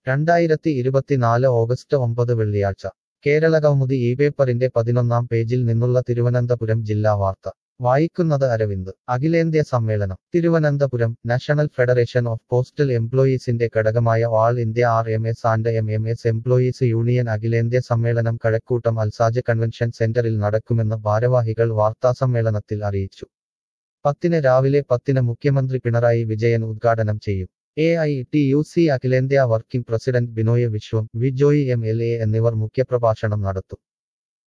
രണ്ടായിരത്തി ഇരുപത്തിനാല് ഓഗസ്റ്റ് ഒമ്പത് വെള്ളിയാഴ്ച കേരളകൗമുദി ഈ പേപ്പറിന്റെ പതിനൊന്നാം പേജിൽ നിന്നുള്ള തിരുവനന്തപുരം ജില്ലാ വാർത്ത വായിക്കുന്നത് അരവിന്ദ് അഖിലേന്ത്യാ സമ്മേളനം Thiruvananthapuram national federation of postal എംപ്ലോയീസിന്റെ ഘടകമായ all India R M S and M M S employees union അഖിലേന്ത്യാ സമ്മേളനം കഴക്കൂട്ടം അൽസാജ് കൺവെൻഷൻ സെന്ററിൽ നടക്കുമെന്ന് ഭാരവാഹികൾ വാർത്താസമ്മേളനത്തിൽ അറിയിച്ചു പത്തിന് രാവിലെ പത്തിന് മുഖ്യമന്ത്രി പിണറായി വിജയൻ ഉദ്ഘാടനം ചെയ്യും A I T U C അഖിലേന്ത്യാ working president Binoy Viswam Vijoy M L A എന്നിവർ മുഖ്യപ്രഭാഷണം നടത്തും